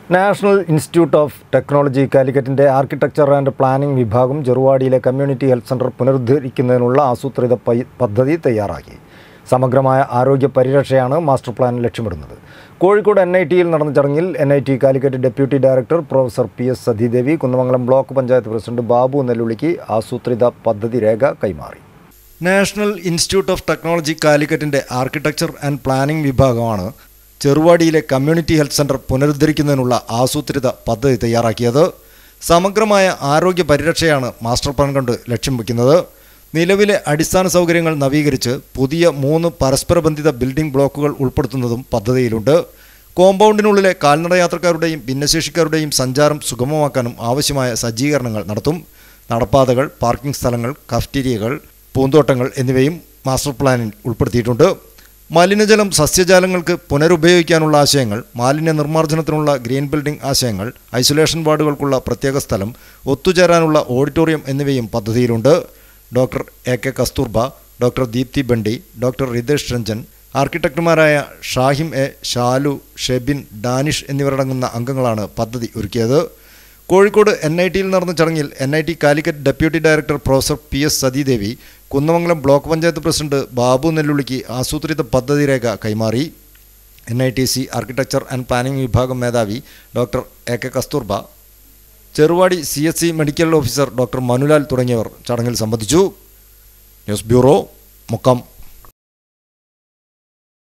national Institute of Technology കാലിക്കറ്റിൻ്റെ architecture and planning വിഭാഗം ചെറുവാടിയിലെ കമ്മ്യൂണിറ്റി ഹെൽത്ത് സെൻറ്റർ പുനരുദ്ധരിക്കുന്നതിനുള്ള ആസൂത്രിത പൈ- പദ്ധതി തയ്യാറാക്കി സമഗ്രമായ ആരോഗ്യ പരിരക്ഷയാണ് മാസ്റ്റർ പ്ലാൻ ലക്ഷ്യമിടുന്നത് കോഴിക്കോട് എൻ ഐ ടിയിൽ നടന്ന ചടങ്ങിൽ N I T Calicut deputy director professor P S Sathidevi Kunnamangalam block panchayat president Babu നെല്ലുള്ളിക്ക് ആസൂത്രിത പദ്ധതി രേഖ കൈമാറി നാഷണൽ ഇൻസ്റ്റിറ്റ്യൂട്ട് ഓഫ് ടെക്നോളജി കാലിക്കറ്റിൻ്റെ ആർക്കിടെക്ചർ ആൻഡ് പ്ലാനിംഗ് വിഭാഗമാണ് ചെറുവാടിയിലെ കമ്മ്യൂണിറ്റി ഹെൽത്ത് സെൻറ്റർ പുനരുദ്ധരിക്കുന്നതിനുള്ള ആസൂത്രിത പദ്ധതി തയ്യാറാക്കിയത് സമഗ്രമായ ആരോഗ്യ പരിരക്ഷയാണ് മാസ്റ്റർ പ്ലാൻ കൊണ്ട് ലക്ഷ്യം വയ്ക്കുന്നത് നിലവിലെ അടിസ്ഥാന സൗകര്യങ്ങൾ നവീകരിച്ച് പുതിയ മൂന്ന് പരസ്പരബന്ധിത ബിൽഡിംഗ് ബ്ലോക്കുകൾ ഉൾപ്പെടുത്തുന്നതും പദ്ധതിയിലുണ്ട് കോമ്പൗണ്ടിനുള്ളിലെ കാൽനട യാത്രക്കാരുടെയും ഭിന്നശേഷിക്കാരുടെയും സഞ്ചാരം സുഗമമാക്കാനും ആവശ്യമായ സജ്ജീകരണങ്ങൾ നടത്തും നടപ്പാതകൾ പാർക്കിംഗ് സ്ഥലങ്ങൾ കഫ്റ്റീരിയകൾ പൂന്തോട്ടങ്ങൾ എന്നിവയും മാസ്റ്റർ പ്ലാനിൽ ഉൾപ്പെടുത്തിയിട്ടുണ്ട് മലിനജലം സസ്യജാലങ്ങൾക്ക് പുനരുപയോഗിക്കാനുള്ള ആശയങ്ങൾ മാലിന്യ നിർമ്മാർജ്ജനത്തിനുള്ള ഗ്രീൻ ബിൽഡിംഗ് ആശയങ്ങൾ ഐസൊലേഷൻ വാർഡുകൾക്കുള്ള പ്രത്യേക സ്ഥലം ഒത്തുചേരാനുള്ള ഓഡിറ്റോറിയം എന്നിവയും പദ്ധതിയിലുണ്ട് doctor A K Kasturba doctor Deepthi Bandi doctor Ritesh Ranjan ആർക്കിടെക്ടുമാരായ ഷാഹിം എ ഷാലു ഷെബിൻ ഡാനിഷ് എന്നിവരടങ്ങുന്ന അംഗങ്ങളാണ് പദ്ധതി ഒരുക്കിയത് കോഴിക്കോട് എൻ ഐ ടിയിൽ നടന്ന ചടങ്ങിൽ N I T Calicut deputy director professor P S Sathidevi Kunnamangalam block panchayat president Babu നെല്ലുള്ളിക്ക് ആസൂത്രിത പദ്ധതി രേഖ കൈമാറി N I T C architecture and planning വിഭാഗം മേധാവി doctor A K Kasturba Cheruvadi C S C medical officer doctor Manulal തുടങ്ങിയവർ ചടങ്ങിൽ സംബന്ധിച്ചു ന്യൂസ് ബ്യൂറോ മുക്കം